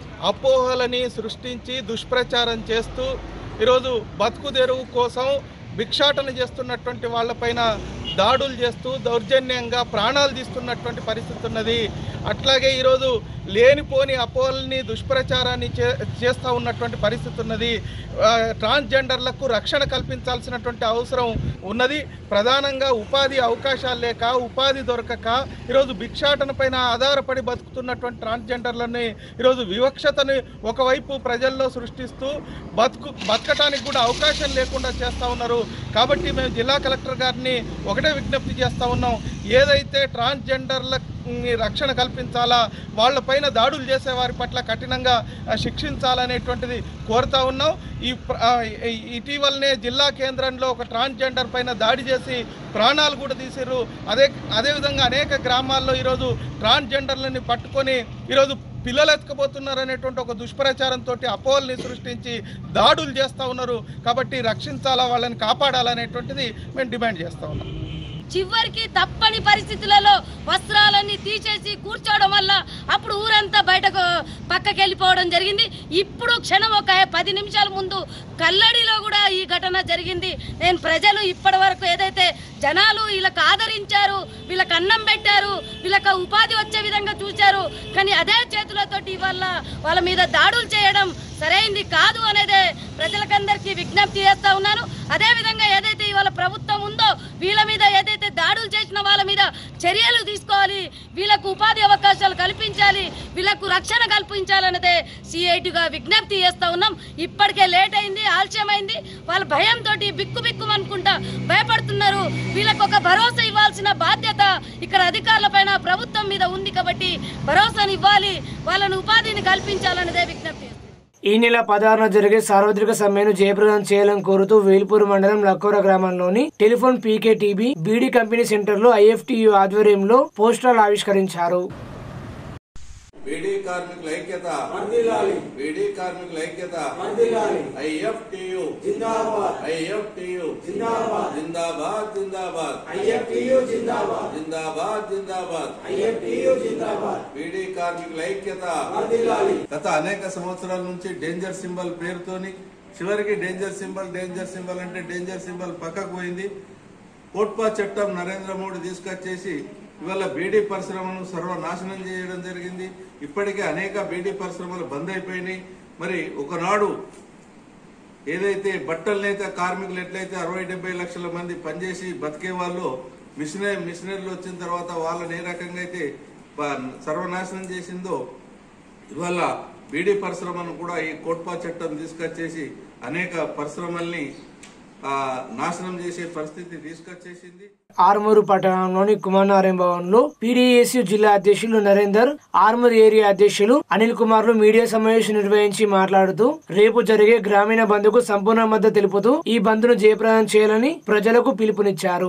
అపోహలని సృష్టించి దుష్ప్రచారం చేస్తూ ఈరోజు బతుకు తెరువు కోసం భిక్షాటన చేస్తున్నటువంటి వాళ్ళపైన దాడులు చేస్తూ దౌర్జన్యంగా ప్రాణాలు తీస్తున్నటువంటి పరిస్థితి ఉన్నది అట్లాగే ఈరోజు లేనిపోని అపోహల్ని దుష్ప్రచారాన్ని చే చేస్తూ ఉన్నటువంటి పరిస్థితి ఉన్నది ఆ, ట్రాన్స్జెండర్లకు రక్షణ కల్పించాల్సినటువంటి అవసరం ఉన్నది ప్రధానంగా ఉపాధి అవకాశాలు లేక ఉపాధి దొరకక ఈరోజు భిక్షాటన పైన ఆధారపడి బతుకుతున్నటువంటి ట్రాన్స్జెండర్లని ఈరోజు వివక్షతని ఒకవైపు ప్రజల్లో సృష్టిస్తూ బతుకు బతకటానికి కూడా అవకాశం లేకుండా చేస్తూ ఉన్నారు కాబట్టి మేము జిల్లా కలెక్టర్ గారిని ఒకటే విజ్ఞప్తి చేస్తూ ఉన్నాం ఏదైతే ట్రాన్స్జెండర్ల రక్షణ కల్పించాలా వాళ్ళపైన దాడులు చేసే వారి పట్ల కఠినంగా ఆ, శిక్షించాలనేటువంటిది కోరుతా ఉన్నాం ఈ ప్ర- ఆ, ఈ- ఇటీవలనే జిల్లా కేంద్రంలో ఒక ట్రాన్స్జెండర్ పైన దాడి చేసి ప్రాణాలు కూడా తీసిర్రు అదే అదేవిధంగా అనేక గ్రామాల్లో ఈరోజు ట్రాన్స్జెండర్లని పట్టుకొని ఈరోజు పిల్లలు ఎత్తుకుపోతున్నారు అనేటువంటి ఒక దుష్ప్రచారంతో అపోహల్ని సృష్టించి దాడులు చేస్తూ ఉన్నారు కాబట్టి రక్షించాలా వాళ్ళని కాపాడాలనేటువంటిది మేము డిమాండ్ చేస్తూ ఉన్నాం చివరికి తప్పని పరిస్థితులలో వస్త్రాలన్నీ తీసేసి కూర్చోవడం వల్ల అప్పుడు ఊరంతా బయటకు పక్కకి వెళ్ళిపోవడం జరిగింది ఇప్పుడు క్షణం ఒక పది నిమిషాల ముందు కల్లడిలో కూడా ఈ ఘటన జరిగింది నేను ప్రజలు ఇప్పటి వరకు ఏదైతే జనాలు వీళ్ళకి ఆదరించారు వీళ్ళకి అన్నం పెట్టారు వీళ్ళకి ఉపాధి వచ్చే విధంగా చూశారు కానీ అదే చేతులతోటి ఇవాళ వాళ్ళ మీద దాడులు చేయడం సరైంది కాదు అనేదే ప్రజలకందరికీ విజ్ఞప్తి చేస్తా ఉన్నాను అదే విధంగా ఏదైతే ఇవాళ ప్రభుత్వం ఉందో వీళ్ళ మీద ఏదైతే దాడులు చేసిన వాళ్ళ మీద చర్యలు తీసుకోవాలి వీళ్ళకు ఉపాధి అవకాశాలు కల్పించాలి వీళ్ళకు రక్షణ కల్పించాలన్నదే సిఐటిగా విజ్ఞప్తి చేస్తా ఉన్నాం ఇప్పటికే లేట్ అయింది ఆలస్యమైంది వాళ్ళ భయంతో బిక్కు బిక్కు అనుకుంటా భయపడుతున్నారు వీళ్ళకు ఒక భరోసా ఇవ్వాల్సిన బాధ్యత ఇక్కడ అధికారుల పైన ప్రభుత్వం మీద ఉంది కాబట్టి భరోసాని ఇవ్వాలి వాళ్ళను ఉపాధిని కల్పించాలన్నదే విజ్ఞప్తి ఈ నెల పదహారున జరిగే సార్వత్రిక సమ్మెను జయప్రదం చేయాలని కోరుతూ వేల్పూర్ మండలం లక్కోర గ్రామంలోని telephone PK TB beedi company సెంటర్లో ఐఎఫ్టియు ఆధ్వర్యంలో పోస్టర్లు ఆవిష్కరించారు బీడీ కార్మికుల ఐక్యత బీడీ కార్మికుల ఐక్యత ఐఎఫ్టియు ఐఎఫ్టియు జిందాబాద్ జిందాబాద్ ఐఎఫ్టియు జిందాబాద్ జిందాబాద్ జిందాబాద్ ఐఎఫ్టియు జిందాబాద్ బీడీ కార్మికుల ఐక్యత గత అనేక సంవత్సరాల నుంచి డేంజర్ సింబల్ పేరుతోని చివరికి డేంజర్ సింబల్ డేంజర్ సింబల్ అంటే డేంజర్ సింబల్ పక్కకు పోయింది కోట్పా చట్టం నరేంద్ర మోడీ తీసుకొచ్చేసి ఇవాళ బీడీ పరిశ్రమను సర్వనాశనం చేయడం జరిగింది ఇప్పటికే అనేక బీడీ పరిశ్రమలు బంద్ అయిపోయినాయి మరి ఒకనాడు ఏదైతే బట్టల నేత కార్మికులు ఎట్లయితే అరవై డెబ్బై లక్షల మంది పనిచేసి బతికే వాళ్ళు మిషనరీ మిషనరీలు వచ్చిన తర్వాత వాళ్ళని ఏ రకంగా అయితే ప- సర్వనాశనం చేసిందో ఇవాళ బీడీ పరిశ్రమను కూడా ఈ కోట్పా చట్టం తీసుకొచ్చేసి అనేక పరిశ్రమల్ని ఆ, నాశనం చేసే పరిస్థితి తీసుకొచ్చేసింది ఆర్మూరు పట్టణంలోని కుమారనారాయణ భవన్ లో పీడీఎస్యు జిల్లా అధ్యక్షులు నరేందర్ ఆర్మూర్ ఏరియా అధ్యక్షులు అనిల్ కుమార్లు మీడియా సమావేశం నిర్వహించి మాట్లాడుతూ రేపు జరిగే గ్రామీణ బంద్కు సంపూర్ణ మద్దతు తెలుపుతూ ఈ బంద్ను జయప్రదం చేయాలని ప్రజలకు పిలుపునిచ్చారు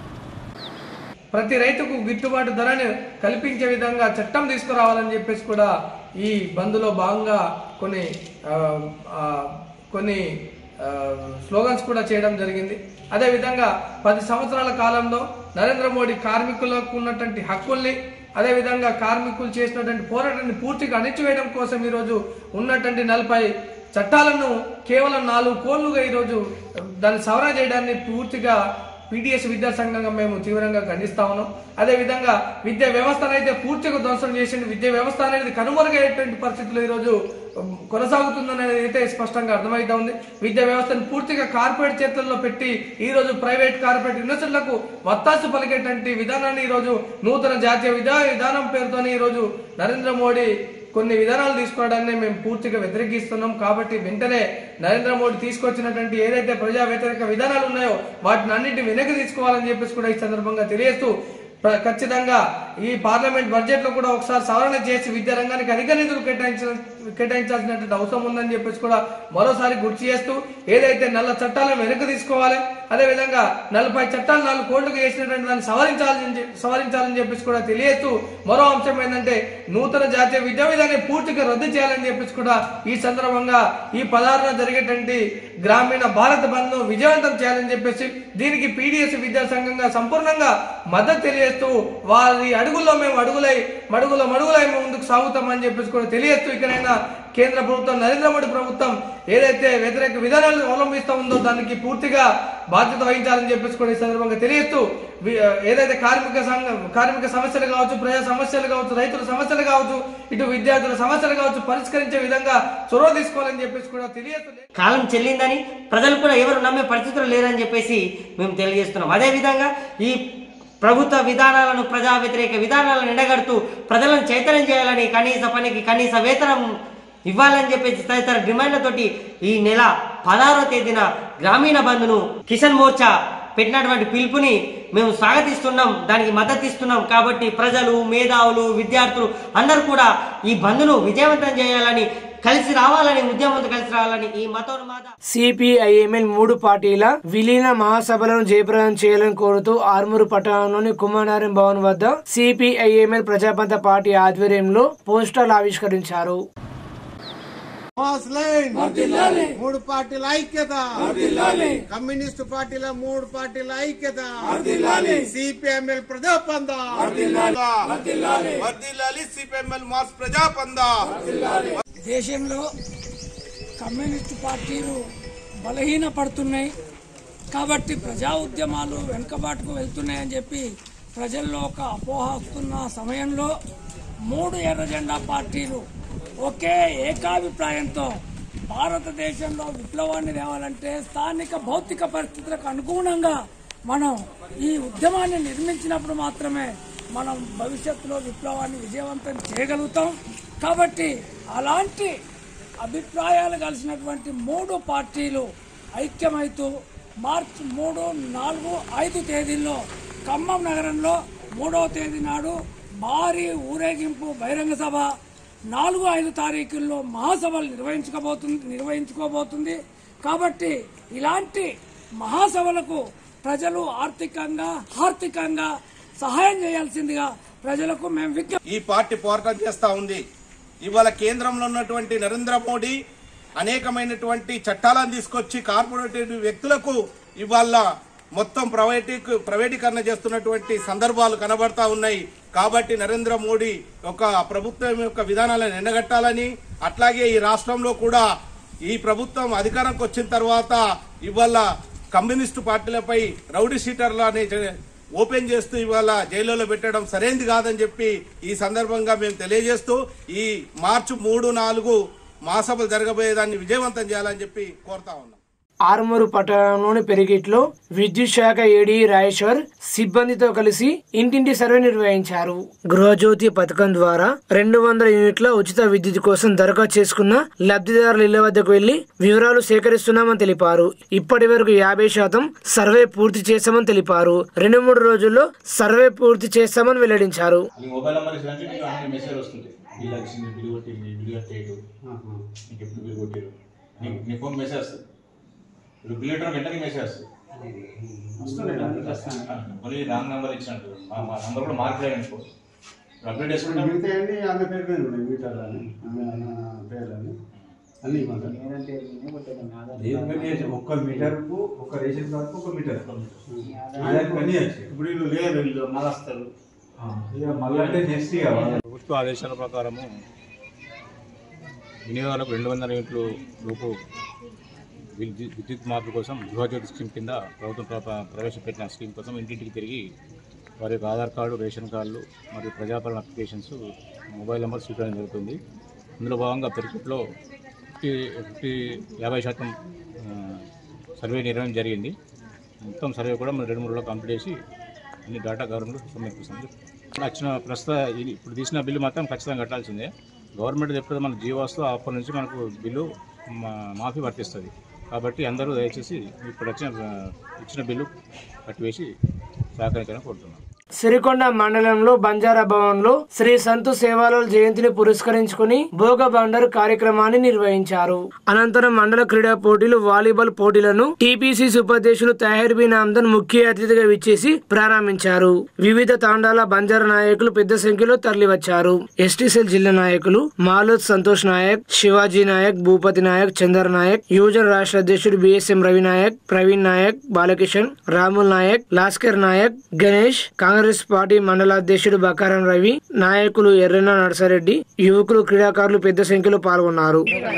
ప్రతి రైతుకు గిట్టుబాటు ధరను కల్పించే విధంగా చట్టం తీసుకురావాలని చెప్పేసి కూడా ఈ బంద్లో భాగంగా కొన్ని ఆ, ఆ, కొన్ని ఆ, స్లోగన్స్ కూడా చేయడం జరిగింది అదేవిధంగా పది సంవత్సరాల కాలంలో నరేంద్ర మోడీ కార్మికులకు ఉన్నటువంటి హక్కుల్ని అదేవిధంగా కార్మికులు చేసినటువంటి పోరాటాన్ని పూర్తిగా అణిచివేయడం కోసం ఈరోజు ఉన్నటువంటి నలభై చట్టాలను కేవలం నాలుగు కోళ్లుగా ఈరోజు దాన్ని సవరణ చేయడాన్ని పూర్తిగా పీడిఎస్ విద్యా సంఘంగా మేము తీవ్రంగా ఖండిస్తా ఉన్నాం అదేవిధంగా విద్యా వ్యవస్థను అయితే పూర్తిగా ధ్వంసం చేసింది విద్యా వ్యవస్థ అనేది కనుమరుగయ్యేటువంటి పరిస్థితులు ఈరోజు ఉమ్, కొనసాగుతుందనేది అయితే స్పష్టంగా అర్థమవుతా ఉంది విద్యా వ్యవస్థను పూర్తిగా కార్పొరేట్ చేతుల్లో పెట్టి ఈ రోజు ప్రైవేట్ కార్పొరేట్ యూనివర్సిటీలకు వత్తాసు పలికేటువంటి విధానాన్ని ఈ రోజు నూతన జాతీయ విధా విధానం పేరుతోనే ఈ రోజు నరేంద్ర మోడీ కొన్ని విధానాలు తీసుకోవడాన్ని మేము పూర్తిగా వ్యతిరేకిస్తున్నాం కాబట్టి వెంటనే నరేంద్ర మోడీ తీసుకొచ్చినటువంటి ఏదైతే ప్రజా వ్యతిరేక విధానాలు ఉన్నాయో వాటిని అన్నింటిని వెనక్కి తీసుకోవాలని చెప్పేసి కూడా ఈ సందర్భంగా తెలియజేస్తూ ప్ర- ఖచ్చితంగా ఈ పార్లమెంట్ బడ్జెట్ లో కూడా ఒకసారి సవరణ చేసి విద్యా రంగానికి అధిక నిధులు కేటాయించిన కేటాయించాల్సినటువంటి అవసరం ఉందని చెప్పేసి కూడా మరోసారి గుర్తు చేస్తూ ఏదైతే నల్ల చట్టాలను వెనక్కి తీసుకోవాలి అదేవిధంగా నలభై చట్టాలు నాలుగు కోట్లకు వేసినటువంటి దాన్ని సవరించాలని చె- సవరించాలని చెప్పేసి కూడా తెలియజేస్తూ మరో అంశం ఏంటంటే నూతన జాతీయ విద్యా విధానాన్ని పూర్తిగా రద్దు చేయాలని చెప్పేసి కూడా ఈ సందర్భంగా ఈ పదహారున జరిగేటువంటి గ్రామీణ భారత బంద్ విజయవంతం చేయాలని చెప్పేసి దీనికి పీడిఎస్ విద్యా సంఘంగా సంపూర్ణంగా మద్దతు తెలియజేస్తూ వారి అడుగుల్లో మేము అడుగులై మడుగులో మడుగులై మేము ముందుకు సాగుతామని చెప్పేసి కూడా తెలియజేస్తూ ఇక్కడైనా కేంద్ర ప్రభుత్వం నరేంద్ర మోడీ ప్రభుత్వం ఏదైతే వ్యతిరేక విధానాలను అవలంబిస్తూ ఉందో దానికి పూర్తిగా బాధ్యత వహించాలని చెప్పేసి కూడా ఈ సందర్భంగా తెలియజేస్తూ వి- ఏదైతే కార్మిక సంఘం కార్మిక సమస్యలు కావచ్చు ప్రజా సమస్యలు కావచ్చు రైతుల సమస్యలు కావచ్చు ఇటు విద్యార్థుల సమస్యలు కావచ్చు పరిష్కరించే విధంగా చొరవ తీసుకోవాలని చెప్పేసి కూడా తెలియజేస్తూ కాలం చెల్లిందని ప్రజలు కూడా ఎవరు నమ్మే పరిస్థితులు లేరని చెప్పేసి మేము తెలియజేస్తున్నాం అదేవిధంగా ఈ ప్రభుత్వ విధానాలను ప్రజా వ్యతిరేక విధానాలను ఎండగడుతూ ప్రజలను చైతన్యం చేయాలని కనీస పనికి కనీస వేతనం ఇవ్వాలని చెప్పేసి తదితర డిమాండ్లతోటి ఈ నెల పదహారో తేదీన గ్రామీణ బంధును కిషన్ మోర్చా పెట్టినటువంటి పిలుపుని మేము స్వాగతిస్తున్నాం దానికి మద్దతు ఇస్తున్నాం కాబట్టి ప్రజలు మేధావులు విద్యార్థులు అందరూ కూడా ఈ బంధును విజయవంతం చేయాలని కలిసి రావాలని ఉద్యమంతో కలిసి రావాలని ఈ మతోన్మాద సిపిఐఎంఎల్ మూడు పార్టీల విలీన మహాసభలను జయప్రదం చేయాలని కోరుతూ ఆర్మూరు పట్టణంలోని కుమారనారాయణ భవన్ వద్ద సిపిఐఎంఎల్ ప్రజాపంత పార్టీ ఆధ్వర్యంలో పోస్టర్లు ఆవిష్కరించారు మూడు పార్టీల ఐక్యత కమ్యూనిస్టు పార్టీల మూడు పార్టీల ఐక్యత సిపిఎంఎల్ ప్రజాపంద వర్దిల్లాలి సిపిఎంఎల్ మాస్ ప్రజాపంద దేశంలో కమ్యూనిస్టు పార్టీలు బలహీనపడుతున్నాయి కాబట్టి ప్రజా ఉద్యమాలు వెనుకబాటుకు వెళ్తున్నాయని చెప్పి ప్రజల్లో ఒక అపోహ వస్తున్న సమయంలో మూడు ఎర్ర జెండా పార్టీలు ఒకే ఏకాభిప్రాయంతో భారతదేశంలో విప్లవాన్ని తేవాలంటే స్థానిక భౌతిక పరిస్థితులకు అనుగుణంగా మనం ఈ ఉద్యమాన్ని నిర్మించినప్పుడు మాత్రమే మనం భవిష్యత్తులో విప్లవాన్ని విజయవంతం చేయగలుగుతాం కాబట్టి అలాంటి అభిప్రాయాలు కలిసినటువంటి మూడు పార్టీలు ఐక్యమైతూ మార్చి మూడు నాలుగు ఐదు తేదీల్లో ఖమ్మం నగరంలో మూడవ తేదీ నాడు భారీ ఊరేగింపు బహిరంగ సభ నాలుగు ఐదు తారీఖుల్లో మహాసభలు నిర్వహించుకోబోతుంది నిర్వహించుకోబోతుంది కాబట్టి ఇలాంటి మహాసభలకు ప్రజలు ఆర్థికంగా ఆర్థికంగా సహాయం చేయాల్సిందిగా ప్రజలకు మేము విజ్ఞప్తి ఈ పార్టీ పోరాటం చేస్తా ఉంది ఇవాళ కేంద్రంలో ఉన్నటువంటి నరేంద్ర మోడీ అనేకమైనటువంటి చట్టాలను తీసుకొచ్చి కార్పొరేటివ్ వ్యక్తులకు ఇవాళ మొత్తం ప్రైవేటీ ప్రైవేటీకరణ చేస్తున్నటువంటి సందర్భాలు కనబడతా ఉన్నాయి కాబట్టి నరేంద్ర మోడీ ఒక ప్రభుత్వం యొక్క విధానాలను ఎండగట్టాలని అట్లాగే ఈ రాష్ట్రంలో కూడా ఈ ప్రభుత్వం అధికారంకి వచ్చిన తర్వాత ఇవాళ కమ్యూనిస్టు పార్టీలపై రౌడీ షీటర్లు అనే ఓపెన్ చేస్తూ ఇవాళ జైల్లో పెట్టడం సరైనది కాదని చెప్పి ఈ సందర్భంగా మేము తెలియజేస్తూ ఈ మార్చి మూడు నాలుగు మహాసభలు జరగబోయేదాన్ని విజయవంతం చేయాలని చెప్పి కోరుతా ఉన్నాం ఆర్మూరు పట్టణంలోని పెరిగిట్లో విద్యుత్ శాఖ ఏడీ రాజేశ్వర్ సిబ్బందితో కలిసి ఇంటింటి సర్వే నిర్వహించారు గృహజ్యోతి పథకం ద్వారా రెండు వందల యూనిట్ల ఉచిత విద్యుత్ కోసం దరఖాస్తు చేసుకున్న లబ్ధిదారుల ఇళ్ల వద్దకు వెళ్లి వివరాలు సేకరిస్తున్నామని తెలిపారు ఇప్పటి వరకు యాభై శాతం సర్వే పూర్తి చేశామని తెలిపారు రెండు మూడు రోజుల్లో సర్వే పూర్తి చేస్తామని వెల్లడించారు ఈ మొబైల్ నెంబర్ ఇచ్చినంటే నీకు అన్ని మెసేజ్ వస్తుంది బిల్ వచ్చింది బిల్ కొట్టింది బిల్ కట్టేయడు నీకు ఎప్పుడు బిల్ కొట్టారు నీకు నీ ఫోన్ మెసేజ్ వస్తుంది ఇప్పుడు బిల్ కట్టడం వెంటనే మెసేజ్ వస్తుంది మళ్ళీ రాంగ్ నెంబర్ ఇచ్చినట్టు మా మా నెంబర్ కూడా మార్కెట్ అనుకో అప్డేట్ చేసుకుంటాం మిగతా అన్ని ఆమె పేరు మీద ఉన్నాయి మీటర్లని ఆమె అన్న పేర్లని అన్ని ఇవ్వండి ఒక్క మీటర్కు ఒక రేషన్ కార్డుకు ఒక మీటర్ ఆధార్ అన్నీ వచ్చాయి ఇప్పుడు వీళ్ళు లేరు వీళ్ళు మలస్తారు ఇక మళ్ళీ అంటే నెక్స్ట్ ఇక ప్రభుత్వ ఆదేశాల ప్రకారము వినియోగాలకు రెండు వందల యూనిట్లు లోపు విద్యుత్ విద్యుత్ మార్పు కోసం గృహజ్యోతి స్కీమ్ కింద ప్రభుత్వం ప్ర- ప్రవేశపెట్టిన స్కీమ్ కోసం ఇంటింటికి తిరిగి వారి యొక్క ఆధార్ కార్డు రేషన్ కార్డులు మరియు ప్రజాపాలన అప్లికేషన్స్ మొబైల్ నెంబర్ స్వీకరించడం జరుగుతుంది ఇందులో భాగంగా పెరికెట్లో ఫిఫ్టీ ఫిఫ్టీ యాభై శాతం ఆ, సర్వే నిర్వహణ జరిగింది మొత్తం సర్వే కూడా మనం రెండు మూడు రోజుల్లో కంప్లీట్ చేసి అన్ని డేటా గవర్నమెంట్ సమర్పిస్తుంది వచ్చిన ప్రస్తుత ఇది ఇప్పుడు తీసిన బిల్లు మాత్రం ఖచ్చితంగా కట్టాల్సిందే గవర్నమెంట్ ఎప్పుడు మన జీవోస్తో అప్పటి నుంచి మనకు బిల్లు మా- మాఫీ వర్తిస్తుంది కాబట్టి అందరూ దయచేసి ఇప్పుడు వచ్చిన ఇచ్చిన బిల్లు కట్టివేసి సహకరించాలని కోరుతున్నాను సిరికొండ మండలంలో బంజారా భవన్ లో శ్రీ సంతు సేవాలాల్ జయంతిని పురస్కరించుకుని భోగ బండర్ కార్యక్రమాన్ని నిర్వహించారు అనంతరం మండల క్రీడా పోటీలు వాలీబాల్ పోటీలను టీపీసీసీ ఉపాధ్యక్షులు తహీర్ బిన్ ఆమ్దన్ ముఖ్య అతిథిగా విచ్చేసి ప్రారంభించారు వివిధ తాండాల బంజారా నాయకులు పెద్ద సంఖ్యలో తరలివచ్చారు ఎస్టీసీఎల్ జిల్లా నాయకులు మాలోద్ సంతోష్ నాయక్ శివాజీ నాయక్ భూపతి నాయక్ చందర్ నాయక్ యువజన రాష్ట్ర అధ్యక్షుడు BSM Ravi Naik Praveen Naik Balakishan Ramul Naik Laskar Naik Ganesh Congress party మండలాధ్యక్షుడు బకారం రవి నాయకులు ఎర్రన్న నర్సారెడ్డి యువకులు క్రీడాకారులు పెద్ద సంఖ్యలో పాల్గొన్నారు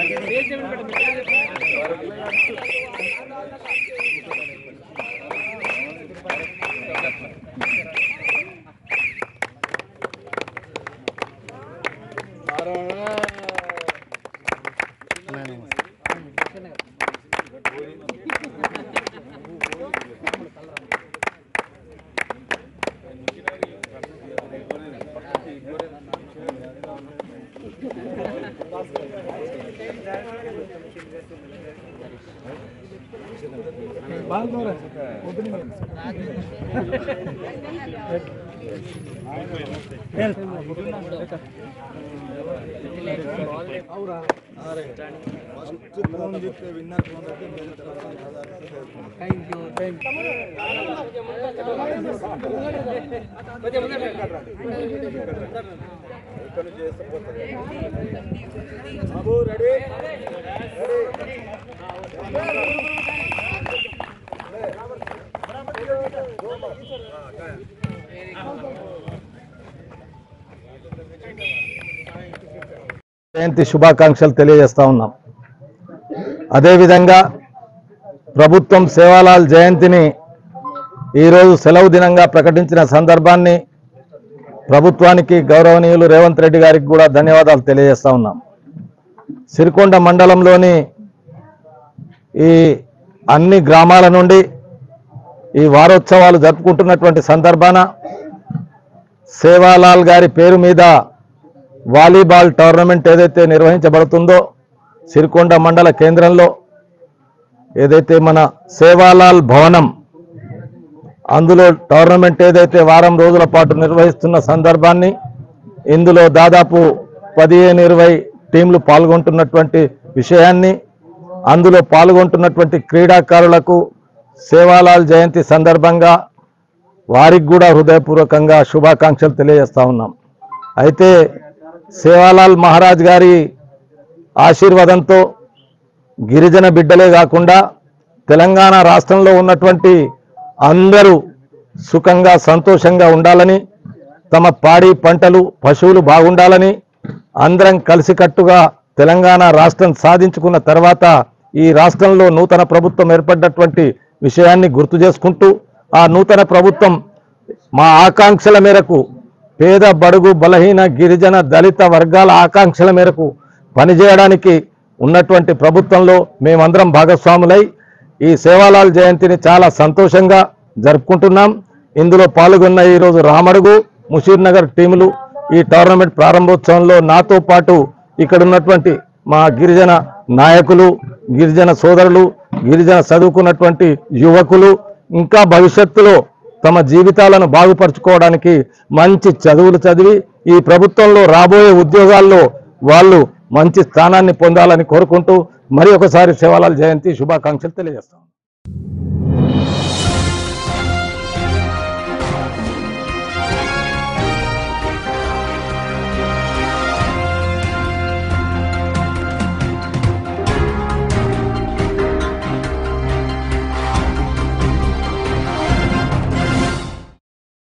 జయంతి శుభాకాంక్షలు తెలియజేస్తా ఉన్నాం అదేవిధంగా ప్రభుత్వం సేవాలాల్ జయంతిని ఈరోజు సెలవు దినంగా ప్రకటించిన సందర్భాన్ని ప్రభుత్వానికి గౌరవనీయులు రేవంత్ రెడ్డి గారికి కూడా ధన్యవాదాలు తెలియజేస్తా ఉన్నాం సిరికొండ మండలంలోని ఈ అన్ని గ్రామాల నుండి ఈ వారోత్సవాలు జరుపుకుంటున్నటువంటి సందర్భాన సేవాలాల్ గారి పేరు మీద వాలీబాల్ టోర్నమెంట్ ఏదైతే నిర్వహించబడుతుందో సిరికొండ మండల కేంద్రంలో ఏదైతే మన సేవాలాల్ భవనం అందులో టోర్నమెంట్ ఏదైతే వారం రోజుల పాటు నిర్వహిస్తున్న సందర్భాన్ని ఇందులో దాదాపు పదిహేను ఇరవై టీంలు పాల్గొంటున్నటువంటి విషయాన్ని అందులో పాల్గొంటున్నటువంటి క్రీడాకారులకు సేవాలాల్ జయంతి సందర్భంగా వారికి కూడా హృదయపూర్వకంగా శుభాకాంక్షలు తెలియజేస్తా ఉన్నాం అయితే సేవాలాల్ మహారాజ్ గారి ఆశీర్వాదంతో గిరిజన బిడ్డలే కాకుండా తెలంగాణ రాష్ట్రంలో ఉన్నటువంటి అందరూ సుఖంగా సంతోషంగా ఉండాలని తమ పాడి పంటలు పశువులు బాగుండాలని అందరం కలిసికట్టుగా తెలంగాణ రాష్ట్రం సాధించుకున్న తర్వాత ఈ రాష్ట్రంలో నూతన ప్రభుత్వం ఏర్పడినటువంటి విషయాన్ని గుర్తు చేసుకుంటూ ఆ నూతన ప్రభుత్వం మా ఆకాంక్షల మేరకు పేద బడుగు బలహీన గిరిజన దళిత వర్గాల ఆకాంక్షల మేరకు పనిచేయడానికి ఉన్నటువంటి ప్రభుత్వంలో మేమందరం భాగస్వాములై ఈ సేవాలాల్ జయంతిని చాలా సంతోషంగా జరుపుకుంటున్నాం ఇందులో పాల్గొన్న ఈరోజు రామడుగు ముషీర్ నగర్ టీములు ఈ టోర్నమెంట్ ప్రారంభోత్సవంలో నాతో పాటు ఇక్కడ ఉన్నటువంటి మా గిరిజన నాయకులు గిరిజన సోదరులు గిరిజన చదువుకున్నటువంటి యువకులు ఇంకా భవిష్యత్తులో తమ జీవితాలను బాగుపరుచుకోవడానికి మంచి చదువులు చదివి ఈ ప్రభుత్వంలో రాబోయే ఉద్యోగాల్లో వాళ్ళు మంచి స్థానాన్ని పొందాలని కోరుకుంటూ మరి ఒకసారి శివలాల్ జయంతి శుభాకాంక్షలు తెలియజేస్తాం